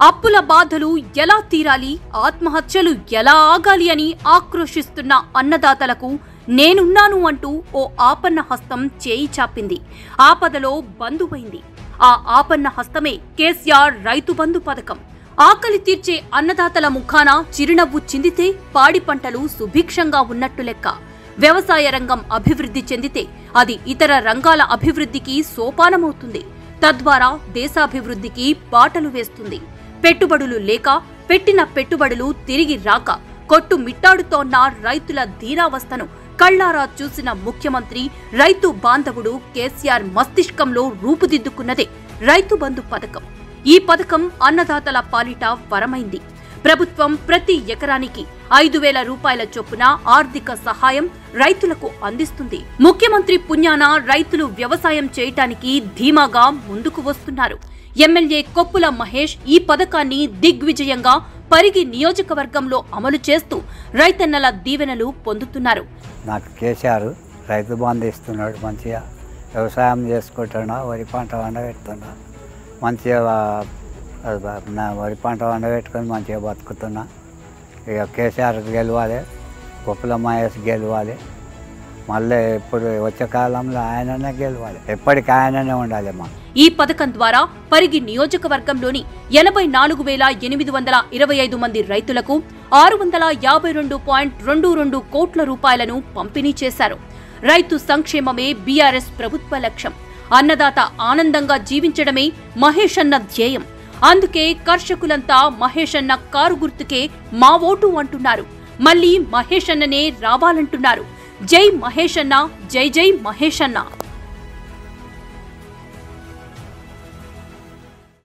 అప్పుల బాధలు ఎలా తీరాలి ఆత్మహత్యలు ఎలా ఆగాలి అని ఆక్రోశిస్తున్న అన్నదాతలకు నేనున్నాను అంటూ ఓ ఆపన్న హస్తం చేయి చాపింది ఆపదలో బంధువైంది ఆ ఆపన్న హస్తమే కేసీఆర్ రైతు బంధు పథకం ఆకలి తీర్చే అన్నదాతల ముఖాన చిరునవ్వు చిందితే పాడి పంటలు సుభిక్షంగా ఉన్నట్టు లెక్క వ్యవసాయ రంగం అభివృద్ధి చెందితే అది ఇతర రంగాల అభివృద్ధికి సోపానమవుతుంది తద్వారా దేశాభివృద్ధికి బాటలు వేస్తుంది పెట్టుబడులు లేక పెట్టిన పెట్టుబడులు తిరిగి రాక కొట్టు మిట్టాడుతోన్న రైతుల దీనావస్థను కళ్లారా చూసిన ముఖ్యమంత్రి రైతు బాంధవుడు కేసీఆర్ మస్తిష్కంలో రూపుదిద్దుకున్నదే రైతు బంధు పథకం ఈ పథకం అన్నదాతల పాలిట వరమైంది ప్రభుత్వం ప్రతి ఎకరానికి ఐదు వేల రూపాయల చొప్పున ఆర్థిక సహాయం రైతులకు అందిస్తుంది ముఖ్యమంత్రి పుణ్యాన రైతులు వ్యవసాయం చేయటానికి ధీమాగా ముందుకు వస్తున్నారు ఎమ్మెల్యే కొప్పుల మహేష్ ఈ పథకాన్ని దిగ్విజయంగా పరిగి నియోజకవర్గంలో అమలు చేస్తూ రైతన్నల దీవెనలు పొందుతున్నారు నాకు కేసీఆర్ రైతు బంధు ఇస్తున్నాడు మంచిగా వ్యవసాయం చేసుకుంటున్నా వరి పంట వండబెడుతున్నా మంచిగా ఆ, నా వరి పంట వండబెట్టుకొని మంచిగా బతుకుతున్నా ఇక కేసీఆర్ గెలవాలి కొప్పుల మహేష్ గెలవాలి మళ్ళీ ఇప్పుడు వచ్చే కాలంలో ఆయననే గెలవాలి ఎప్పటికీ ఆయననే ఉండాలి మాకు ఈ పథకం ద్వారా పరిగి నియోజకవర్గంలోని ఎనభై నాలుగు వేల ఎనిమిది వందల ఇరవై ఐదు మంది రైతులకు ఆరు వందల యాభై రెండు పాయింట్ రెండు రెండు కోట్ల రూపాయలను పంపిణీ చేశారు రైతు సంక్షేమమే బీఆర్ఎస్ ప్రభుత్వ లక్ష్యం అన్నదాత ఆనందంగా జీవించడమే మహేష్ అన్న ధ్యేయం అందుకే కర్షకులంతా మహేష్ అన్న కారు గుర్తుకే మా ఓటు అంటున్నారు మళ్ళీ మహేష్ అన్ననే రావాలంటున్నారు జై మహేష్ అన్న జై జై మహేష్ అన్న